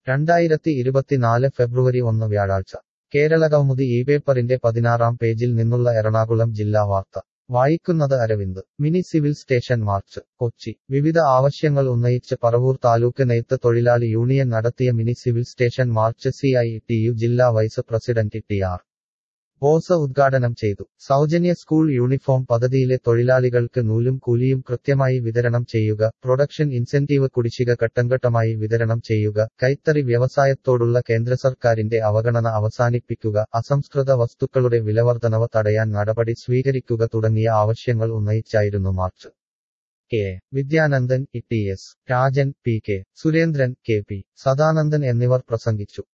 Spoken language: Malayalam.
രണ്ടായിരത്തി ഇരുപത്തിനാല് ഫെബ്രുവരി ഒന്ന് വ്യാഴാഴ്ച കേരളകൗമുദി ഈ പേപ്പറിന്റെ പതിനാറാം പേജിൽ നിന്നുള്ള എറണാകുളം ജില്ലാ വാർത്ത വായിക്കുന്നത് Aravind mini civil station march Kochi വിവിധ ആവശ്യങ്ങൾ ഉന്നയിച്ച് പറവൂർ താലൂക്ക് നെയ്ത്ത് തൊഴിലാളി യൂണിയൻ നടത്തിയ mini civil station march C I T U ജില്ലാ vice president T R Bose ഉദ്ഘാടനം ചെയ്തു സൗജന്യ സ്കൂൾ യൂണിഫോം പദ്ധതിയിലെ തൊഴിലാളികൾക്ക് നൂലും കൂലിയും കൃത്യമായി വിതരണം ചെയ്യുക പ്രൊഡക്ഷൻ ഇൻസെന്റീവ് കുടിശ്ശിക ഘട്ടംഘട്ടമായി വിതരണം ചെയ്യുക കൈത്തറി വ്യവസായത്തോടുള്ള കേന്ദ്ര സർക്കാരിന്റെ അവഗണന അവസാനിപ്പിക്കുക അസംസ്കൃത വസ്തുക്കളുടെ വിലവർധനവ് തടയാൻ നടപടി സ്വീകരിക്കുക തുടങ്ങിയ ആവശ്യങ്ങൾ ഉന്നയിച്ചായിരുന്നു march K A. Vidyanandan E T S Rajan P K Surendran K P Sadanandan എന്നിവർ പ്രസംഗിച്ചു